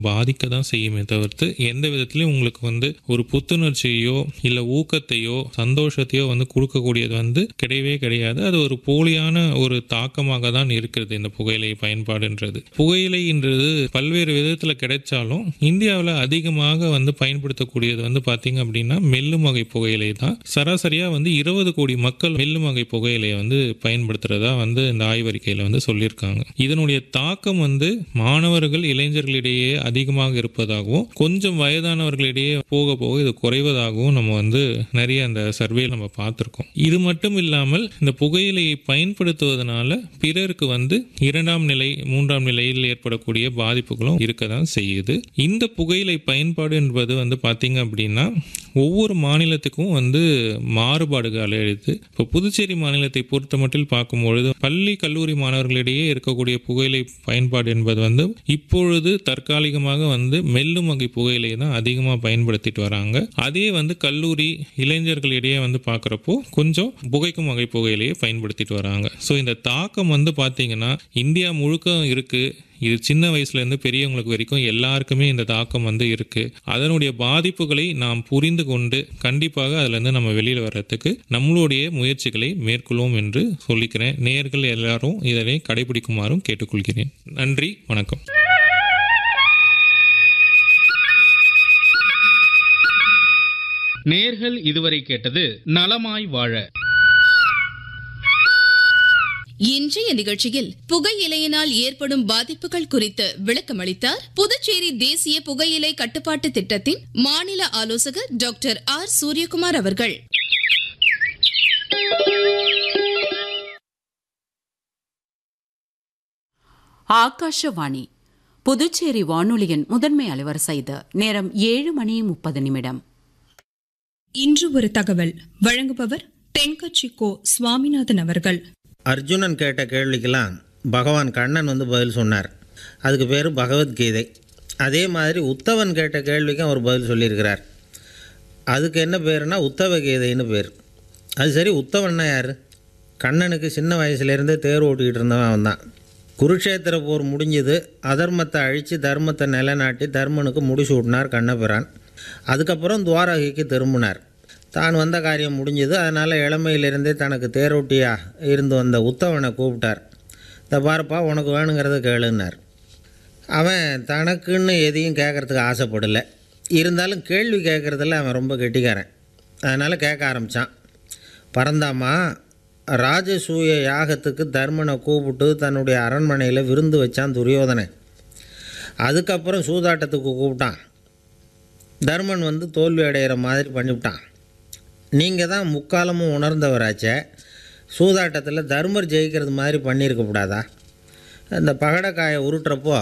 பாதிக்க தான் செய்யுமே தவிர்த்து எந்த விதத்துலையும் உங்களுக்கு வந்து ஒரு புத்துணர்ச்சியோ இல்லை ஊக்கத்தையோ சந்தோஷத்தையோ வந்து கொடுக்கக்கூடியது வந்து கிடையவே கிடையாது அது ஒரு போலியான ஒரு தாக்கமாக தான் இருக்கிறது இந்த புகையிலை பயன்பாடுன்றது புகையிலைன்றது பல்வேறு விதத்தில் கிடைச்சாலும் இந்தியாவில் அதிகமாக வந்து பயன்படுத்தக்கூடியது வந்து பார்த்தீங்க அப்படின்னா மெல்லும் வகை புகையிலை தான் சராசரியாக வந்து இருபது கோடி மக்கள் மெல்லும் வகை புகையிலையை வந்து பயன்படுத்துறதா வந்து இந்த ஆய்வறிக்கையில் வந்து சொல்லியிருக்காங்க இதனுடைய தாக்கம் வந்து மாணவர்கள் இளைஞர்களிடையே அதிகமாக இருப்பதாகவும் கொஞ்சம் வயதானவர்களிடையே போக போக இது குறைவதாகவும் நம்ம வந்து நிறைய அந்த சர்வே நம்ம பார்த்துருக்கோம் இது மட்டும் இல்லாமல் இந்த புகையிலையை பயன்படுத்துவதனால பிறருக்கு வந்து இரண்டாம் நிலை மூன்றாம் நிலையில் ஏற்படக்கூடிய பாதிப்புகளும் இருக்க தான் செய்யுது இந்த புகையிலை பயன்பாடு என்பது வந்து பார்த்தீங்க அப்படின்னா ஒவ்வொரு மாநிலத்துக்கும் வந்து மாறுபாடுகள் எழுது இப்போ புதுச்சேரி மாநிலத்தை பொறுத்த மட்டில் பார்க்கும்பொழுது பள்ளி கல்லூரி மாணவர்களிடையே இருக்கக்கூடிய புகையிலை பயன்பாடு என்பது வந்து இப்பொழுது தற்காலிகமாக வந்து மெல்லும் வகை புகையிலை தான் அதிகமாக பயன்படுத்திட்டு வராங்க அதே வந்து கல்லூரி இளைஞர்களிடையே வந்து பார்க்குறப்போ கொஞ்சம் புகைக்கும் வகை புகையிலையை பயன்படுத்திட்டு வராங்க ஸோ இந்த தாக்கம் வந்து பார்த்தீங்கன்னா இந்தியா முழுக்க இருக்குது இது சின்ன வயசுலேருந்து பெரியவங்களுக்கு வரைக்கும் எல்லாருக்குமே இந்த தாக்கம் வந்து இருக்குது அதனுடைய பாதிப்புகளை நாம் புரிந்து கொண்டு கண்டிப்பாக அதுலேருந்து நம்ம வெளியில் வர்றதுக்கு நம்மளுடைய முயற்சிகளை மேற்கொள்வோம் என்று சொல்லிக்கிறேன் நேயர்கள் எல்லாரும் இதனை கடைபிடிக்குமாறும் கேட்டுக்கொள்கிறேன் நன்றி வணக்கம் நேர்கள் இதுவரை கேட்டது நலமாய் வாழ இன்றைய நிகழ்ச்சியில் புகையிலையினால் ஏற்படும் பாதிப்புகள் குறித்து விளக்கமளித்தார் புதுச்சேரி தேசிய புகையிலை கட்டுப்பாட்டு திட்டத்தின் மாநில ஆலோசகர் டாக்டர் ஆர் சூரியகுமார் அவர்கள் ஆகாஷவாணி புதுச்சேரி வானொலியின் முதன்மை அலுவலர் இது நேரம் ஏழு மணி முப்பது நிமிடம் இன்று ஒரு தகவல் வழங்குபவர் தென்கட்சி கோ சுவாமிநாதன் அவர்கள் அர்ஜுனன் கேட்ட கேள்விக்கெல்லாம் பகவான் கண்ணன் வந்து பதில் சொன்னார் அதுக்கு பேர் பகவத்கீதை அதே மாதிரி உத்தவன் கேட்ட கேள்விக்கும் அவர் பதில் சொல்லியிருக்கிறார் அதுக்கு என்ன பேருனா உத்தவ கீதைன்னு பேர் அது சரி உத்தவன்னா யார் கண்ணனுக்கு சின்ன வயசுலேருந்தே தேர் ஓட்டிக்கிட்டு இருந்தவன் அவன் தான் குருஷேத்திர போர் முடிஞ்சது அதர்மத்தை அழித்து தர்மத்தை நிலைநாட்டி தர்மனுக்கு முடிச்சு விட்டினார் கண்ணபிரான் அதுக்கப்புறம் துவாரகைக்கு திரும்பினார் தான் வந்த காரியம் முடிஞ்சது அதனால் இளமையிலிருந்தே தனக்கு தேரோட்டியாக இருந்து வந்த உத்தவனை கூப்பிட்டார் இந்த பாருப்பா உனக்கு வேணுங்கிறத கேளுன்னார் அவன் தனக்குன்னு எதையும் கேட்குறதுக்கு ஆசைப்படலை இருந்தாலும் கேள்வி கேட்குறதுல அவன் ரொம்ப கெட்டிக்காரன் அதனால் கேட்க ஆரம்பித்தான் பரந்தாமா ராஜசூய யாகத்துக்கு தர்மனை கூப்பிட்டு தன்னுடைய அரண்மனையில் விருந்து வச்சான் துரியோதனன் அதுக்கப்புறம் சூதாட்டத்துக்கு கூப்பிட்டான் தர்மன் வந்து தோல்வி அடைகிற மாதிரி பண்ணிவிட்டான் நீங்கள் தான் முக்காலமும் உணர்ந்தவராச்சே சூதாட்டத்தில் தர்மர் ஜெயிக்கிறது மாதிரி பண்ணியிருக்க கூடாதா இந்த பகடக்காயை உருட்டுறப்போ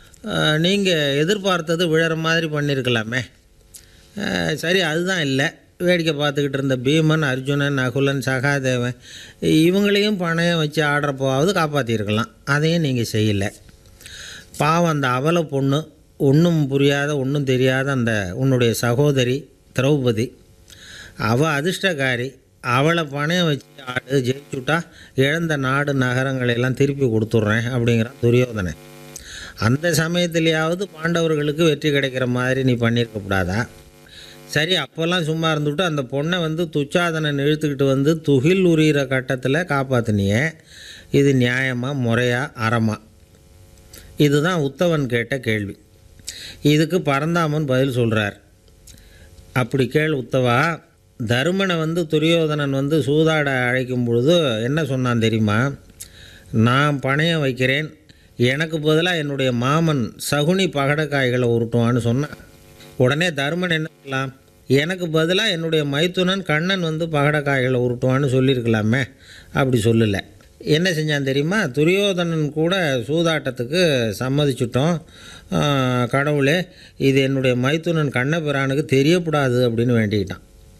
நீங்கள் எதிர்பார்த்தது விழற மாதிரி பண்ணியிருக்கலாமே அஹ், சரி அதுதான் இல்லை வேடிக்கை பார்த்துக்கிட்டு இருந்த பீமன் அர்ஜுனன் நகுலன் சகாதேவன் இவங்களையும் பணையம் வச்சு ஆடுறப்போவாவது காப்பாற்றிருக்கலாம் அதையும் நீங்கள் செய்யலை பாவம் அந்த அவல பொண்ணு ஒன்றும் புரியாத ஒன்றும் தெரியாத அந்த உன்னுடைய சகோதரி திரௌபதி அவள் அதிர்ஷ்டக்காரி அவளை பணையம் வச்சு ஆடு ஜெயிச்சுட்டா இழந்த நாடு நகரங்களை எல்லாம் திருப்பி கொடுத்துட்றேன் அப்படிங்கிறான் துரியோதனன் அந்த சமயத்திலேயாவது பாண்டவர்களுக்கு வெற்றி கிடைக்கிற மாதிரி நீ பண்ணியிருக்க கூடாதா சரி அப்போல்லாம் சும்மா இருந்துவிட்டு அந்த பொண்ணை வந்து துச்சாதனன் இழுத்துக்கிட்டு வந்து துகில் உரிகிற கட்டத்தில் காப்பாற்றினியே இது நியாயமா முறையா அறமா இதுதான் உத்தவன் கேட்ட கேள்வி இதுக்கு பரந்தாமன் பதில் சொல்கிறார் அப்படி கேள் உத்தவா தருமனை வந்து துரியோதனன் வந்து சூதாட அழைக்கும் பொழுது என்ன சொன்னான் தெரியுமா நான் பணையம் வைக்கிறேன் எனக்கு பதிலாக என்னுடைய மாமன் சகுனி பகடக்காய்களை உருட்டுவான்னு சொன்னான் உடனே தருமன் என்ன சொல்லலாம் எனக்கு பதிலாக என்னுடைய மைத்துனன் கண்ணன் வந்து பகடக்காய்களை உருட்டுவான்னு சொல்லியிருக்கலாமே அப்படி சொல்லலை என்ன செஞ்சான் தெரியுமா துரியோதனன் கூட சூதாட்டத்துக்கு சம்மதிச்சிட்டோம் ஆ, கடவுளே இது என்னுடைய மைத்துனன் கண்ணபிரானுக்கு தெரியக்கூடாது அப்படின்னு வேண்டிக்கிட்டான்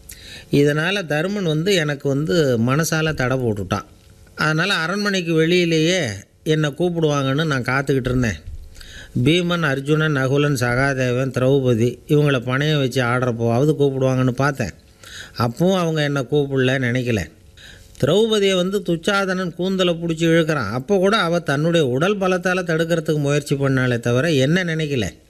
இதனால் தருமன் வந்து எனக்கு வந்து மனசால் தடை போட்டுட்டான் அதனால் அரண்மனைக்கு வெளியிலேயே என்னை கூப்பிடுவாங்கன்னு நான் காத்துக்கிட்டு இருந்தேன் பீமன் அர்ஜுனன் நகுலன் சகாதேவன் திரௌபதி இவங்கள பணையம் வச்சு ஆடுறப்போவாவது கூப்பிடுவாங்கன்னு பார்த்தேன் அப்பவும் அவங்க என்னை கூப்பிடல நினைக்கல திரௌபதியை வந்து துச்சாதனன் கூந்தலை பிடிச்சி இழுக்கிறான் அப்போ கூட அவள் தன்னுடைய உடல் பலத்தால் தடுக்கிறதுக்கு முயற்சி பண்ணாலே தவிர என்ன நினைக்கல